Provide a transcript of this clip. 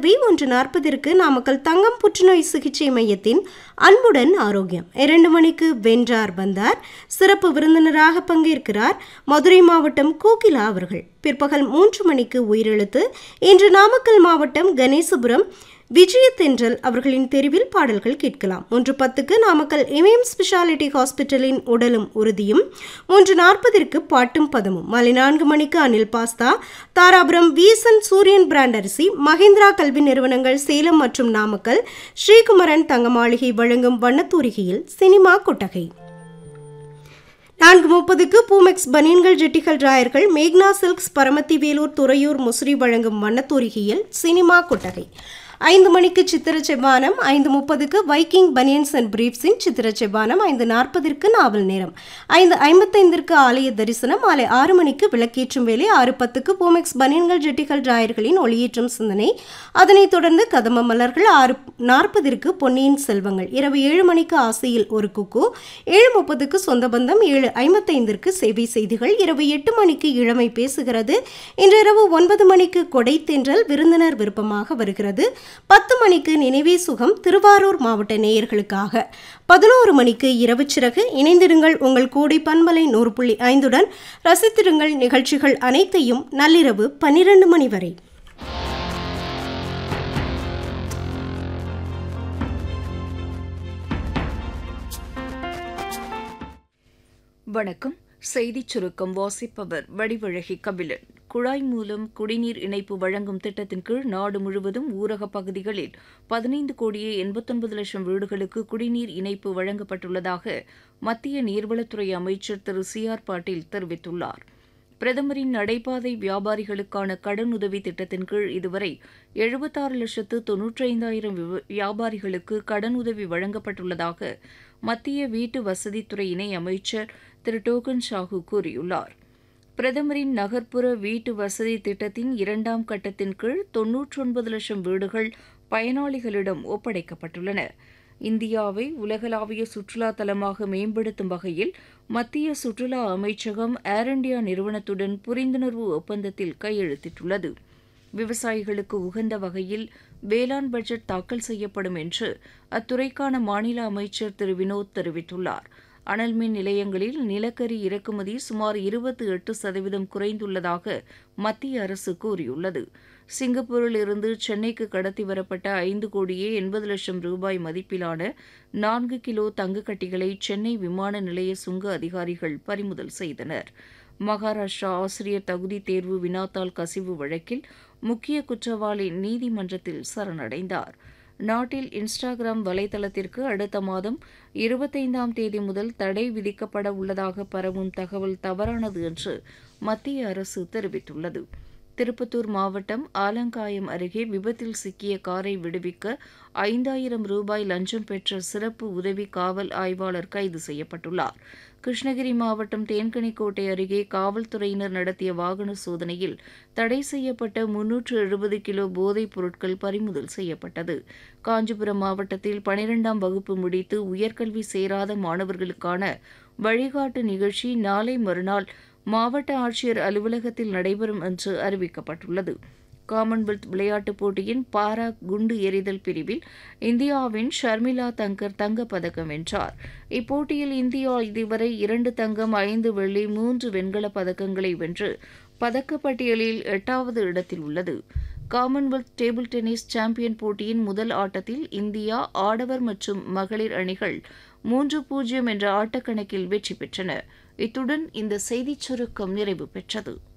இரவு ஒன்று நாற்பதிற்கு நாமக்கல் தங்கம் புற்றுநோய் சிகிச்சை மையத்தின் அன்புடன் ஆரோக்கியம் இரண்டு மணிக்கு வென்றார் வந்தார் சிறப்பு விருந்தினராக பங்கேற்கிறார் மதுரை மாவட்டம் கோகிலா அவர்கள் பிற்பகல் மூன்று மணிக்கு உயிரெழுத்து இன்று நாமக்கல் மாவட்டம் கணேசபுரம் விஜயதென்றல் அவர்களின் தெருவில் பாடல்கள் கேட்கலாம் மூன்று பத்துக்கு நாமக்கல் இமயம் ஸ்பெஷாலிட்டி ஹாஸ்பிட்டலின் உடலும் உறுதியும் மூன்று நாற்பதிற்கு பாட்டும் பதமும் மாலை நான்கு மணிக்கு அனில் பாஸ்தா தாராபுரம் வீசன் சூரியன் பிராண்ட் அரிசி மஹிந்திரா கல்வி நிறுவனங்கள் சேலம் மற்றும் நாமக்கல் ஸ்ரீகுமரன் தங்க மாளிகை வழங்கும் வண்ணத்தூரிகையில் சினிமா கொட்டகை நான்கு முப்பதுக்கு பூமெக்ஸ் பனியன்கள் ஜெட்டிகள் ராயர்கள் மேக்னா சில்க்ஸ் பரமத்தி வேலூர் துறையூர் முசிறி வழங்கும் வண்ணத்தூரிகையில் சினிமா கொட்டகை ஐந்து மணிக்கு சித்திர செவ்வானம் ஐந்து முப்பதுக்கு வைக்கிங் பனியன்ஸ் அண்ட் பிரீப்ஸின் சித்திர செவ்வானம் ஐந்து நாற்பதிற்கு நாவல் நேரம் ஐந்து ஐம்பத்தைந்திற்கு ஆலய தரிசனம் மாலை ஆறு மணிக்கு விளக்கேற்றும் வேலை ஆறு பத்துக்கு பூமெக்ஸ் பனியன்கள் ஜெட்டிகள் ராயர்களின் ஒளியேற்றும் சிந்தனை அதனைத் தொடர்ந்து கதம்ப மலர்கள் ஆறு நாற்பதிற்கு பொன்னியின் செல்வங்கள் இரவு ஏழு மணிக்கு ஆசையில் ஒரு குக்கு ஏழு முப்பதுக்கு சொந்த பந்தம் ஏழு ஐம்பத்தைந்திற்கு சேவை செய்திகள் இரவு எட்டு மணிக்கு இளமை பேசுகிறது இன்று இரவு ஒன்பது மணிக்கு கொடை தென்றல் விருந்தினர் விருப்பமாக வருகிறது பத்து மணிக்கு நினைவே சுகம் திருவாரூர் மாவட்ட நேயர்களுக்காக பதினோரு மணிக்கு இரவு சிறகு இணைந்திருங்கள் உங்கள் கூடை பண்பலை நூறு புள்ளி ஐந்துடன் ரசித்திருங்கள் நிகழ்ச்சிகள் அனைத்தையும் நள்ளிரவு பன்னிரண்டு மணி வரை வணக்கம் செய்திச் சுருக்கம் வாசிப்பவர் வடிவழகி கபிலன் குழாய் மூலம் குடிநீர் இணைப்பு வழங்கும் திட்டத்தின் கீழ் நாடு முழுவதும் ஊரகப் பகுதிகளில் பதினைந்து கோடியே எண்பத்தொன்பது லட்சம் வீடுகளுக்கு குடிநீர் இணைப்பு வழங்கப்பட்டுள்ளதாக மத்திய நீர்வளத்துறை அமைச்சர் திரு சி ஆர் பாட்டீல் தெரிவித்துள்ளார் பிரதமரின் நடைபாதை வியாபாரிகளுக்கான கடனுதவி திட்டத்தின் கீழ் இதுவரை எழுபத்தாறு லட்சத்து தொன்னூற்றைந்தாயிரம் வியாபாரிகளுக்கு கடனுதவி வழங்கப்பட்டுள்ளதாக மத்திய வீட்டு வசதித்துறை இணை அமைச்சர் திரு டோக்கன் ஷாஹூ கூறியுள்ளார் பிரதமரின் நகர்ப்புற வீட்டு வசதி திட்டத்தின் இரண்டாம் கட்டத்தின் கீழ் தொன்னூற்றொன்பது லட்சம் வீடுகள் பயனாளிகளிடம் ஒப்படைக்கப்பட்டுள்ளன இந்தியாவை உலகளாவிய சுற்றுலா தலமாக மேம்படுத்தும் வகையில் மத்திய சுற்றுலா அமைச்சகம் ஏர் இண்டியா நிறுவனத்துடன் புரிந்துணர்வு ஒப்பந்தத்தில் கையெழுத்திட்டுள்ளது விவசாயிகளுக்கு உகந்த வகையில் வேளாண் பட்ஜெட் தாக்கல் செய்யப்படும் என்று அத்துறைக்கான மாநில அமைச்சர் திரு வினோத் தெரிவித்துள்ளார் அனல் மின் நிலையங்களில் நிலக்கரி இறக்குமதி சுமார் இருபத்தி எட்டு சதவீதம் குறைந்துள்ளதாக மத்திய அரசு கூறியுள்ளது சிங்கப்பூரில் இருந்து சென்னைக்கு கடத்தி வரப்பட்ட ஐந்து கோடியே எண்பது லட்சம் ரூபாய் மதிப்பிலான நான்கு கிலோ தங்கக்கட்டிகளை சென்னை விமான நிலைய சுங்க அதிகாரிகள் பறிமுதல் செய்தனர் மகாராஷ்டிரா ஆசிரியர் தகுதி தேர்வு வினாத்தாள் கசிவு வழக்கில் முக்கிய குற்றவாளி நீதிமன்றத்தில் சரணடைந்தார் நாட்டில் இன்ஸ்டாகிராம் வலைதளத்திற்கு அடுத்த மாதம் இருபத்தைந்தாம் தேதி முதல் தடை விதிக்கப்பட உள்ளதாக பரவும் தகவல் தவறானது என்று மத்திய அரசு தெரிவித்துள்ளது திருப்பத்தூர் மாவட்டம் ஆலங்காயம் அருகே விபத்தில் சிக்கிய காரை விடுவிக்க ஐந்தாயிரம் ரூபாய் லஞ்சம் பெற்ற சிறப்பு உதவி காவல் ஆய்வாளர் கைது செய்யப்பட்டுள்ளார் கிருஷ்ணகிரி மாவட்டம் தேன்கனிக்கோட்டை அருகே காவல்துறையினர் நடத்திய வாகன சோதனையில் தடை செய்யப்பட்ட முன்னூற்று எழுபது கிலோ போதைப் பொருட்கள் பறிமுதல் செய்யப்பட்டது காஞ்சிபுரம் மாவட்டத்தில் பனிரெண்டாம் வகுப்பு முடித்து உயர்கல்வி சேராத மாணவர்களுக்கான வழிகாட்டு நிகழ்ச்சி நாளை மறுநாள் மாவட்ட ஆட்சியர் அலுவலகத்தில் நடைபெறும் என்று அறிவிக்கப்பட்டுள்ளது காமன்வெல்த் விளையாட்டுப் போட்டியின் பாரா குண்டு எறிதல் பிரிவில் இந்தியாவின் ஷர்மிளா தங்கர் தங்கப் பதக்கம் வென்றார் இப்போட்டியில் இந்தியா இதுவரை இரண்டு தங்கம் ஐந்து வெள்ளி மூன்று வெண்கலப் பதக்கங்களை வென்று பதக்கப்பட்டியலில் எட்டாவது இடத்தில் உள்ளது காமன்வெல்த் டேபிள் டென்னிஸ் சாம்பியன் போட்டியின் முதல் ஆட்டத்தில் இந்தியா ஆடவர் மற்றும் மகளிர் அணிகள் மூன்று பூஜ்ஜியம் என்ற ஆட்டக்கணக்கில் வெற்றி பெற்றன இத்துடன் இந்த செய்திச் சுருக்கம் நிறைவு பெற்றது